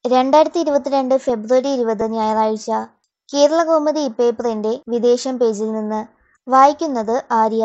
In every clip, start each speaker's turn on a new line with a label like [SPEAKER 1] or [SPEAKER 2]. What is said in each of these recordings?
[SPEAKER 1] രണ്ടായിരത്തി ഇരുപത്തിരണ്ട് ഫെബ്രുവരി ഇരുപത് ഞായറാഴ്ച കേരളകൗമുദി ഇപ്പേപ്പറിന്റെ വിദേശം പേജിൽ നിന്ന് വായിക്കുന്നത് ആര്യ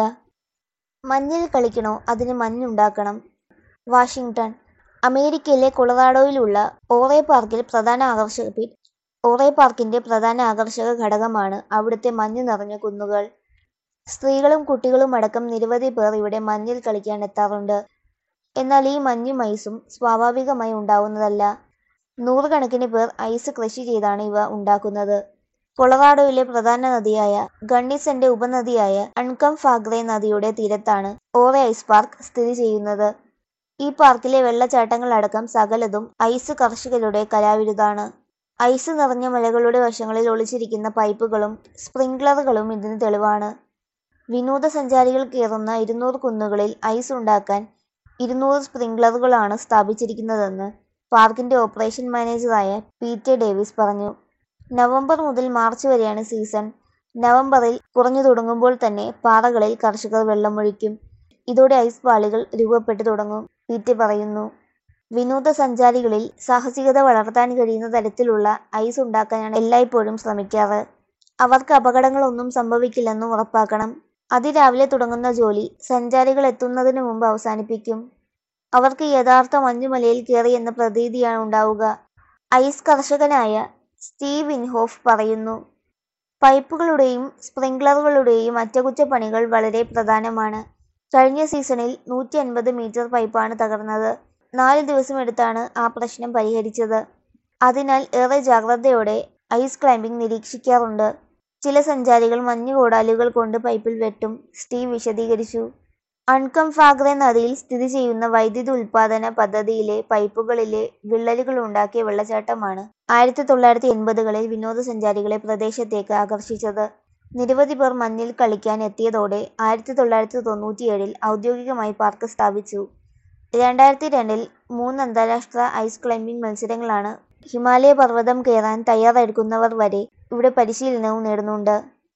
[SPEAKER 1] മഞ്ഞിൽ കളിക്കണോ അതിന് മഞ്ഞുണ്ടാക്കണം വാഷിംഗ്ടൺ അമേരിക്കയിലെ കൊളറാഡോയിലുള്ള ഓറേ പാർക്കിൽ പ്രധാന ആകർഷക ഓറേ പാർക്കിന്റെ പ്രധാന ആകർഷക ഘടകമാണ് അവിടുത്തെ മഞ്ഞ് നിറഞ്ഞ കുന്നുകൾ സ്ത്രീകളും കുട്ടികളും അടക്കം നിരവധി പേർ ഇവിടെ മഞ്ഞിൽ കളിക്കാൻ എത്താറുണ്ട് എന്നാൽ ഈ മഞ്ഞും ഐസും സ്വാഭാവികമായി ഉണ്ടാവുന്നതല്ല നൂറുകണക്കിന് പേർ ഐസ് കൃഷി ചെയ്താണ് ഇവ ഉണ്ടാക്കുന്നത് കൊളറാഡോയിലെ പ്രധാന നദിയായ ഗണ്ണിസന്റെ ഉപനദിയായ അൺകംഫാഗ്രെ നദിയുടെ തീരത്താണ് ഓറെ ഐസ് പാർക്ക് സ്ഥിതി ചെയ്യുന്നത് ഈ പാർക്കിലെ വെള്ളച്ചാട്ടങ്ങളടക്കം സകലതും ഐസ് കർഷകരുടെ കലാവിരുതാണ് ഐസ് നിറഞ്ഞ മലകളുടെ വശങ്ങളിൽ ഒളിച്ചിരിക്കുന്ന പൈപ്പുകളും സ്പ്രിംഗ്ലറുകളും ഇതിന് തെളിവാണ് വിനോദസഞ്ചാരികൾ കയറുന്ന ഇരുന്നൂറ് കുന്നുകളിൽ ഐസ് ഉണ്ടാക്കാൻ ഇരുന്നൂറ് സ്പ്രിംഗ്ലറുകളാണ് സ്ഥാപിച്ചിരിക്കുന്നതെന്ന് പാർക്കിന്റെ ഓപ്പറേഷൻ മാനേജറായ പീറ്റർ ഡേവിസ് പറഞ്ഞു നവംബർ മുതൽ മാർച്ച് വരെയാണ് സീസൺ നവംബറിൽ കുറഞ്ഞു തുടങ്ങുമ്പോൾ തന്നെ പാറകളിൽ കർഷകർ വെള്ളമൊഴിക്കും ഇതോടെ ഐസ് പാളികൾ രൂപപ്പെട്ടു തുടങ്ങും പീറ്റ് പറയുന്നു വിനോദസഞ്ചാരികളിൽ സാഹസികത വളർത്താൻ കഴിയുന്ന തരത്തിലുള്ള ഐസ് ഉണ്ടാക്കാനാണ് എല്ലായ്പ്പോഴും ശ്രമിക്കാറ് അവർക്ക് അപകടങ്ങളൊന്നും സംഭവിക്കില്ലെന്നും ഉറപ്പാക്കണം അതിരാവിലെ തുടങ്ങുന്ന ജോലി സഞ്ചാരികൾ എത്തുന്നതിന് മുമ്പ് അവസാനിപ്പിക്കും അവർക്ക് യഥാർത്ഥ മഞ്ഞുമലയിൽ കയറി എന്ന പ്രതീതിയാണ് ഉണ്ടാവുക ഐസ് കർഷകനായ സ്റ്റീവ് ഇൻഹോഫ് പറയുന്നു പൈപ്പുകളുടെയും സ്പ്രിംഗ്ലറുകളുടെയും അറ്റകുറ്റപ്പണികൾ വളരെ പ്രധാനമാണ് കഴിഞ്ഞ സീസണിൽ നൂറ്റി അൻപത് മീറ്റർ പൈപ്പാണ് തകർന്നത് നാല് ദിവസം എടുത്താണ് ആ പ്രശ്നം പരിഹരിച്ചത് അതിനാൽ ഏറെ ജാഗ്രതയോടെ ഐസ് ക്ലൈംബിംഗ് നിരീക്ഷിക്കാറുണ്ട് ചില സഞ്ചാരികൾ മഞ്ഞുകൂടാലുകൾ കൊണ്ട് പൈപ്പിൽ വെട്ടും സ്റ്റീവ് വിശദീകരിച്ചു അൺകംഫാഗ്രെ നദിയിൽ സ്ഥിതി ചെയ്യുന്ന വൈദ്യുതി ഉൽപാദന പദ്ധതിയിലെ പൈപ്പുകളിലെ വിള്ളലുകൾ ഉണ്ടാക്കിയ വെള്ളച്ചാട്ടമാണ് ആയിരത്തി തൊള്ളായിരത്തി എൺപതുകളിൽ വിനോദസഞ്ചാരികളെ പ്രദേശത്തേക്ക് ആകർഷിച്ചത് നിരവധി പേർ മഞ്ഞിൽ കളിക്കാൻ എത്തിയതോടെ ആയിരത്തി തൊള്ളായിരത്തി തൊണ്ണൂറ്റിയേഴിൽ ഔദ്യോഗികമായി പാർക്ക് സ്ഥാപിച്ചു രണ്ടായിരത്തി രണ്ടിൽ മൂന്ന് അന്താരാഷ്ട്ര ഐസ് ക്ലൈംബിംഗ് മത്സരങ്ങളാണ് ഹിമാലയ പർവ്വതം കയറാൻ തയ്യാറെടുക്കുന്നവർ വരെ ഇവിടെ പരിശീലനവും നേടുന്നുണ്ട്